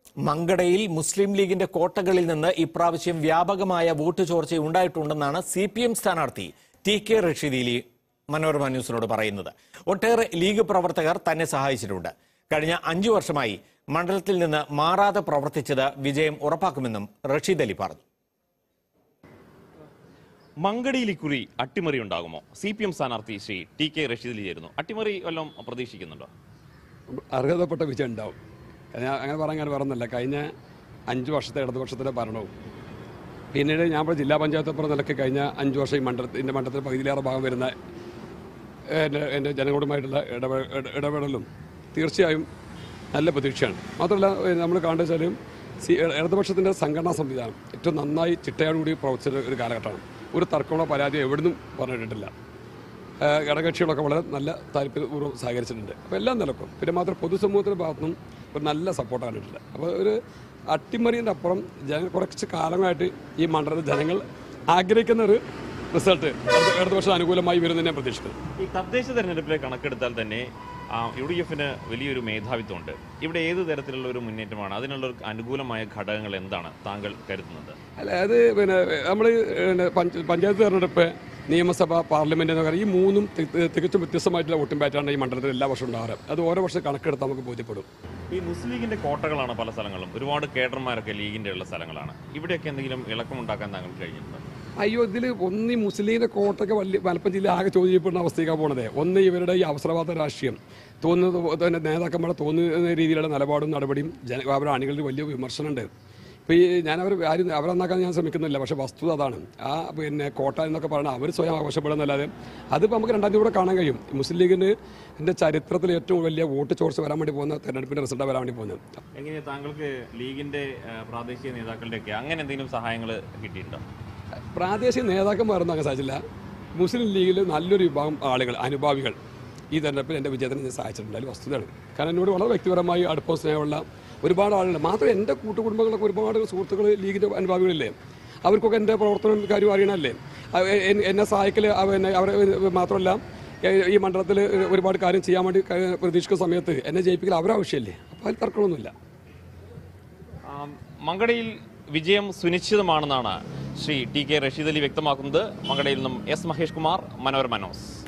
മങ്കടയിൽ മുസ്ലിം ലീഗിന്റെ കോട്ടകളിൽ നിന്ന് ഇപ്രാവശ്യം വ്യാപകമായ വോട്ട് ചോർച്ച ഉണ്ടായിട്ടുണ്ടെന്നാണ് സി പി എം സ്ഥാനാർത്ഥി ടി കെ റഷീദ് മനോരമ ന്യൂസിനോട് പറയുന്നത് ഒട്ടേറെ ലീഗ് പ്രവർത്തകർ തന്നെ സഹായിച്ചിട്ടുണ്ട് കഴിഞ്ഞ അഞ്ചു വർഷമായി മണ്ഡലത്തിൽ നിന്ന് മാറാതെ പ്രവർത്തിച്ചത് വിജയം ഉറപ്പാക്കുമെന്നും റഷീദ് അലി പറഞ്ഞു മങ്കടിയിൽ ഇക്കുറി അട്ടിമറി ഉണ്ടാകുമോ സി പി എം സ്ഥാനാർത്ഥി ശ്രീ ടി കെ റഷീദിൽ ചേരുന്നു അട്ടിമറി വല്ലതും പ്രതീക്ഷിക്കുന്നുണ്ടോ അർഹതപ്പെട്ട വിജയം ഉണ്ടാവും ഞാൻ അങ്ങനെ പറയാൻ പറഞ്ഞല്ല കഴിഞ്ഞ അഞ്ച് വർഷത്തെ ഇടതുപക്ഷത്തിൻ്റെ ഭരണവും പിന്നീട് ഞാൻ ഇപ്പോൾ ജില്ലാ പഞ്ചായത്ത് അപ്പുറം നിലയ്ക്ക് കഴിഞ്ഞ അഞ്ച് വർഷം ഈ മണ്ഡലത്തിൽ എൻ്റെ മണ്ഡലത്തിൽ പകുതിയിലേറെ ഭാഗം വരുന്ന എൻ്റെ എൻ്റെ ജനങ്ങളുമായിട്ടുള്ള ഇടപെ ഇട- ഇടപെടലും തീർച്ചയായും നല്ല പ്രതീക്ഷയാണ് മാത്രമല്ല നമ്മൾ കാണുക വെച്ചാലും സി ഇടതുപക്ഷത്തിൻ്റെ സംഘടനാ സംവിധാനം ഏറ്റവും നന്നായി ചിട്ടയോടുകൂടി പ്രവർത്തിച്ച ഒരു കാലഘട്ടമാണ് ഒരു തർക്കമുള്ള പരാതി എവിടുന്നും പറഞ്ഞിട്ടില്ല ഏഹ് ഘടകകക്ഷികളൊക്കെ വളരെ നല്ല താല്പര്യപൂർവ്വം സഹകരിച്ചിട്ടുണ്ട് അപ്പോൾ എല്ലാം നിലക്കും പിന്നെ മാത്രം പൊതുസമൂഹത്തിൻ്റെ ഭാഗത്തുനിന്നും ഒരു നല്ല സപ്പോർട്ടാണ് കിട്ടില്ല അപ്പോൾ ഒരു അട്ടിമറിൻ്റെ അപ്പുറം ജന കുറച്ച് കാലമായിട്ട് ഈ മണ്ഡലത്തിൽ ജനങ്ങൾ ആഗ്രഹിക്കുന്ന ഒരു റിസൾട്ട് ഇടതുപക്ഷം അനുകൂലമായി വരുന്നതിനെ ഞാൻ പ്രതീക്ഷിക്കുന്നു ഈ തദ്ദേശ തെരഞ്ഞെടുപ്പിലെ കണക്കെടുത്താൽ തന്നെ യു ഡി എഫിന് വലിയൊരു മേധാവിത്വമുണ്ട് ഇവിടെ ഏത് തരത്തിലുള്ള ഒരു മുന്നേറ്റമാണ് അതിനുള്ള ഒരു അനുകൂലമായ ഘടകങ്ങൾ എന്താണ് താങ്കൾ കരുതുന്നത് അല്ല അത് പിന്നെ നമ്മൾ പഞ്ചായത്ത് തെരഞ്ഞെടുപ്പ് നിയമസഭ പാർലമെന്റ് എന്നൊക്കെ ഈ മൂന്നും തി- തി- തികച്ചും വ്യത്യസ്തമായിട്ടുള്ള വോട്ടിംഗ് പാറ്റേൺ ഈ മണ്ഡലത്തിൽ എല്ലാ വർഷവും ഉണ്ടാകാറ് അത് ഓരോ വർഷം കണക്കെടുത്ത് നമുക്ക് ബോധ്യപ്പെടും ഈ മുസ്ലിം ലീഗിന്റെ കോട്ടകളാണ് പല സ്ഥലങ്ങളും ഒരുപാട് കേഡർമാരൊക്കെ ലീഗിന്റെ ഉള്ള സ്ഥലങ്ങളാണ് ഇവിടെയൊക്കെ എന്തെങ്കിലും ഇളക്കമുണ്ടാക്കാൻ താങ്കൾക്ക് കഴിഞ്ഞിട്ടുണ്ട് അയ്യോ ഇതിൽ ഒന്ന് ഈ മുസ്ലിം കോട്ടൊക്കെ വലിയ മലപ്പുറം ജില്ല ആകെ ചോദ്യം ചെയ്യപ്പെടുന്ന അവസ്ഥയ്ക്കാണ് പോണത് ഒന്ന് ഇവരുടെ ഈ അവസരവാദ രാഷ്ട്രീയം തോന്നുന്നത് പോലെ തന്നെ നേതാക്കന്മാരെ തോന്നുന്ന രീതിയിലുള്ള നിലപാടും നടപടിയും ജന അവരുടെ അണികളിൽ വലിയ വിമർശനമുണ്ട് ഇപ്പോൾ ഈ ഞാൻ അവർ ആരും അവരെ നന്നാക്കാൻ ഞാൻ ശ്രമിക്കുന്നില്ല പക്ഷേ വസ്തുത അതാണ് ആ പിന്നെ കോട്ട എന്നൊക്കെ പറഞ്ഞാൽ അവർ സ്വയം ആവശ്യപ്പെടുന്നല്ലാതെ അതിപ്പോൾ നമുക്ക് രണ്ടാം തീയതി കൂടെ കാണാൻ കഴിയും ഈ മുസ്ലിം ലീഗിന് എൻ്റെ ചരിത്രത്തിൽ ഏറ്റവും വലിയ വോട്ട് ചോർച്ച വരാൻ വേണ്ടി പോകുന്ന തെരഞ്ഞെടുപ്പിൻ്റെ റിസൾട്ട് വരാൻ വേണ്ടി പോകുന്നത് എങ്ങനെയാ താങ്കൾക്ക് ലീഗിന്റെ ആ, പ്രാദേശിക നേതാക്കളുടെയൊക്കെ അങ്ങനെ എന്തെങ്കിലും സഹായങ്ങൾ കിട്ടിയിട്ടുണ്ടോ പ്രാദേശിക നേതാക്കന്മാരൊന്നും അങ്ങനെ സാധിച്ചില്ല മുസ്ലിം ലീഗിൽ നല്ലൊരു വിഭാഗം ആളുകൾ അനുഭാവികൾ ഈ തെരഞ്ഞെടുപ്പിൽ എൻ്റെ വിജയത്തിന് ഞാൻ സഹായിച്ചിട്ടുണ്ട് അതിൽ വസ്തുതയാണ് കാരണം എന്നോട് വളരെ വ്യക്തിപരമായി അടുപ്പ സ്നേഹമുള്ള ഒരുപാട് ആളുകളുണ്ട് മാത്രം എൻ്റെ കൂട്ടുകുടുംബങ്ങളൊക്കെ ഒരുപാട് സുഹൃത്തുക്കൾ ലീഗിൻ്റെ അനുഭാവികളില്ലേ അവർക്കൊക്കെ എൻ്റെ പ്രവർത്തനം കാര്യം അറിയണമല്ലേ അവ- എൻ- എന്നെ സഹായിക്കൽ എന്നെ അവരെ മാത്രമല്ല എ- ഈ മണ്ഡലത്തിൽ ഒരുപാട് കാര്യം ചെയ്യാൻ വേണ്ടി ക- പ്രതീക്ഷിക്കുന്ന സമയത്ത് എന്നെ ജയിപ്പിക്കൽ അവരെ ആവശ്യമല്ലേ അപ്പോൾ അതിൽ തർക്കമൊന്നുമില്ല ആ, മങ്കടയിൽ വിജയം സുനിശ്ചിതമാണെന്നാണ് ശ്രീ ടി കെ റഷീദ് അലി വ്യക്തമാക്കുന്നത് മങ്കടയിൽ നിന്നും എസ് മഹേഷ് കുമാർ മനോരമ ന്യൂസ്